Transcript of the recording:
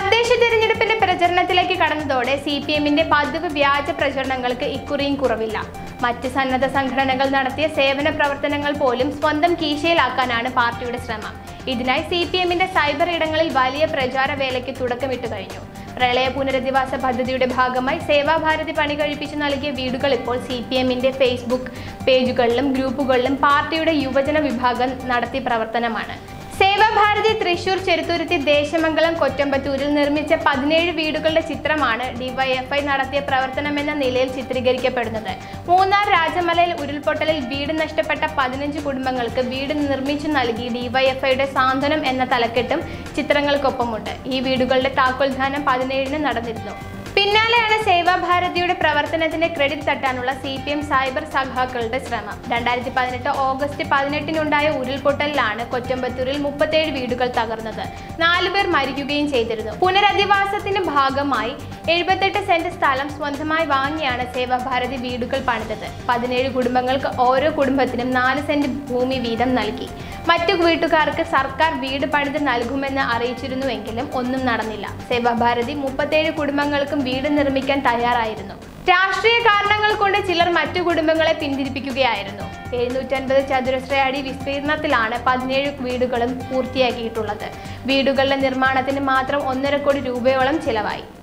തദ്ദേശ തിരഞ്ഞെടുപ്പിന്റെ പ്രചരണത്തിലേക്ക് കടന്നതോടെ C P എമ്മിന്റെ പതിവ് വ്യാജ പ്രചരണങ്ങൾക്ക് ഇക്കുറിയും കുറവില്ല മറ്റ് സന്നദ്ധ സംഘടനകൾ നടത്തിയ സേവന പ്രവർത്തനങ്ങൾ പോലും സ്വന്തം കീശയിലാക്കാനാണ് പാർട്ടിയുടെ ശ്രമം ഇതിനായി സി പി എമ്മിന്റെ സൈബർ ഇടങ്ങളിൽ വലിയ പ്രചാര വേലയ്ക്ക് തുടക്കമിട്ട് കഴിഞ്ഞു പ്രളയ പുനരധിവാസ പദ്ധതിയുടെ ഭാഗമായി സേവാഭാരതി പണി കഴിപ്പിച്ചു നൽകിയ വീടുകൾ ഇപ്പോൾ സി പി എമ്മിന്റെ ഫേസ്ബുക്ക് പേജുകളിലും ഗ്രൂപ്പുകളിലും പാർട്ടിയുടെ യുവജന വിഭാഗം നടത്തിയ പ്രവർത്തനമാണ് സേവാഭാരതി തൃശൂർ ചെറുത്തുരുത്തി ദേശമംഗലം കൊറ്റമ്പത്തൂരിൽ നിർമ്മിച്ച പതിനേഴ് വീടുകളുടെ ചിത്രമാണ് ഡിവൈഎഫ്ഐ നടത്തിയ പ്രവർത്തനമെന്ന നിലയിൽ ചിത്രീകരിക്കപ്പെടുന്നത് മൂന്നാർ രാജമലയിൽ ഉരുൾപൊട്ടലിൽ വീട് നഷ്ടപ്പെട്ട പതിനഞ്ച് കുടുംബങ്ങൾക്ക് വീട് നിർമ്മിച്ചു നൽകി ഡിവൈഎഫ്ഐയുടെ സാന്ത്വനം എന്ന തലക്കെട്ടും ചിത്രങ്ങൾക്കൊപ്പമുണ്ട് ഈ വീടുകളുടെ താക്കോൽദാനം പതിനേഴിന് നടന്നിരുന്നു പിന്നാലെയാണ് സേവാഭാരതിയുടെ പ്രവർത്തനത്തിന്റെ ക്രെഡിറ്റ് തട്ടാനുള്ള സി പി എം സൈബർ സഖാക്കളുടെ ശ്രമം രണ്ടായിരത്തി പതിനെട്ട് ഓഗസ്റ്റ് പതിനെട്ടിനുണ്ടായ ഉരുൾപൊട്ടലിലാണ് കൊറ്റമ്പത്തൂരിൽ മുപ്പത്തേഴ് വീടുകൾ തകർന്നത് നാലുപേർ മരിക്കുകയും ചെയ്തിരുന്നു പുനരധിവാസത്തിന്റെ ഭാഗമായി എഴുപത്തെട്ട് സെന്റ് സ്ഥലം സ്വന്തമായി വാങ്ങിയാണ് സേവാഭാരതി വീടുകൾ പണിതത് പതിനേഴ് കുടുംബങ്ങൾക്ക് ഓരോ കുടുംബത്തിനും നാല് സെന്റ് ഭൂമി വീതം നൽകി മറ്റു വീട്ടുകാർക്ക് സർക്കാർ വീട് പണിത് നൽകുമെന്ന് അറിയിച്ചിരുന്നുവെങ്കിലും ഒന്നും നടന്നില്ല സേവാഭാരതി മുപ്പത്തേഴ് കുടുംബങ്ങൾക്കും വീട് നിർമ്മിക്കാൻ തയ്യാറായിരുന്നു രാഷ്ട്രീയ കാരണങ്ങൾ കൊണ്ട് ചിലർ മറ്റു കുടുംബങ്ങളെ പിന്തിരിപ്പിക്കുകയായിരുന്നു എഴുന്നൂറ്റൻപത് ചതുരശ്ര അടി വിസ്തീർണത്തിലാണ് പതിനേഴ് വീടുകളും പൂർത്തിയാക്കിയിട്ടുള്ളത് വീടുകളുടെ നിർമ്മാണത്തിന് മാത്രം ഒന്നര കോടി രൂപയോളം ചിലവായി